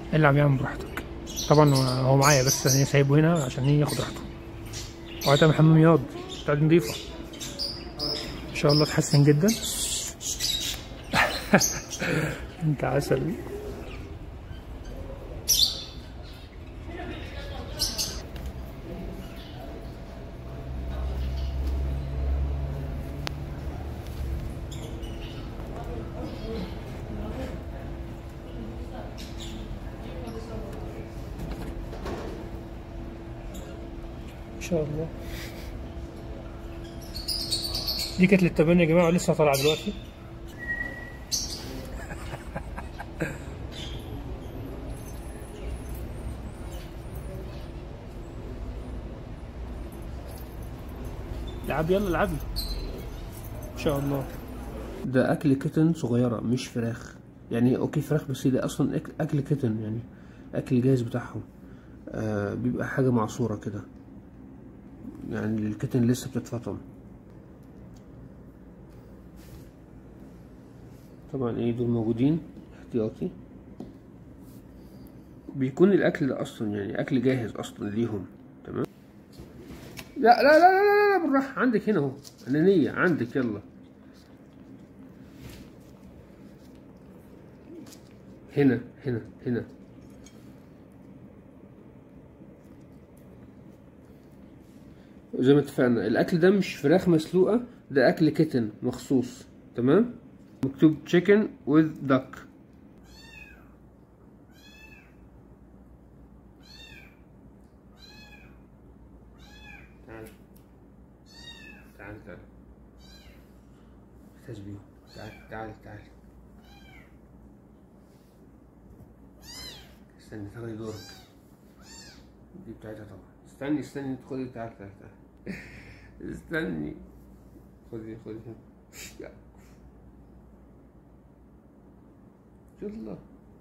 العب يا عم براحتك طبعا هو- هو معايا بس انا سايبه هنا عشان ايه ياخد راحته وهتعمل حمام ياض بتاعت نضيفة ان شاء الله تحسن جدا انت عسل ان شاء الله دي كانت للتبني يا جماعه ولسه طالعه دلوقتي العب يلا العبي ان شاء الله ده اكل كتن صغيره مش فراخ يعني اوكي فراخ بس ده اصلا اكل اكل كتن يعني اكل جاهز بتاعهم آه بيبقى حاجه معصوره كده يعني الكتن لسه بتتفطم طبعا ايه دول موجودين احتياطي بيكون الاكل ده اصلا يعني اكل جاهز اصلا ليهم تمام لا لا لا لا لا, لا بالراحه عندك هنا اهو انانيه عندك يلا هنا هنا هنا زي ما اتفقنا الاكل ده مش فراخ مسلوقه ده اكل كتن مخصوص تمام مكتوب chicken with duck تعال تعال تعال تشبيه تعال تعال تعال استني تاخدي دورك دي بتاعتها طبعا استني استني خدي تعال تعال تعال استني خدي خدي يا. يلا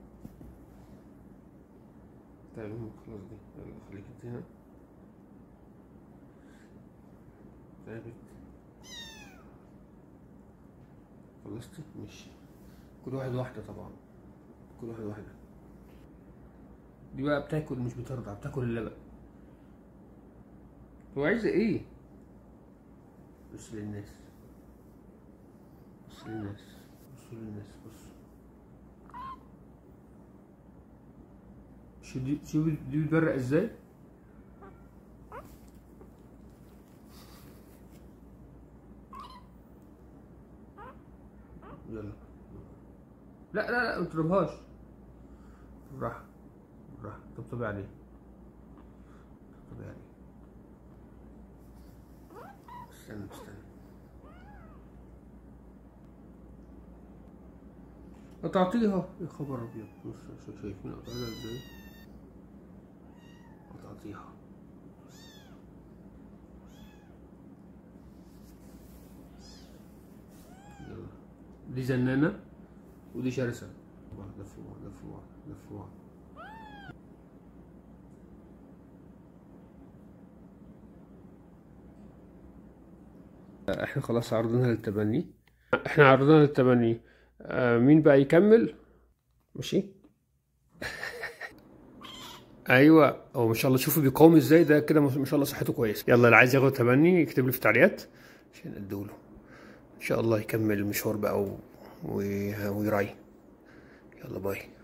طيب هم خلاص دي يلا خليك انت هنا تعبت خلصتي ماشي كل واحد واحدة طبعا كل واحد واحدة دي بقى بتاكل مش بترضع بتاكل اللبن هو عايزة ايه بص للناس بص للناس بص للناس بص شوف دي شوف دي بتبرق ازاي يلا لا لا لا ما تضربهاش بالراحة بالراحة طبطبي عليه طبطبي عليه استنى استنى قطعتيها يا خبر ابيض بص شا- شايفين قطعتها ازاي قطعتيها يلا دي زنانة ودي شرسة بعض لفوا بعض لفوا بعض لفوا بعض احنا خلاص عرضناها للتبني احنا عرضناها للتبني آه مين بقى يكمل ماشي ايوه هو ما شاء الله شوفوا بيقاوم ازاي ده كده ما شاء الله صحته كويسه يلا اللي عايز ياخد تبني يكتب لي في التعليقات عشان ادوله ان شاء الله يكمل المشوار بقى و... و... ويراعي يلا باي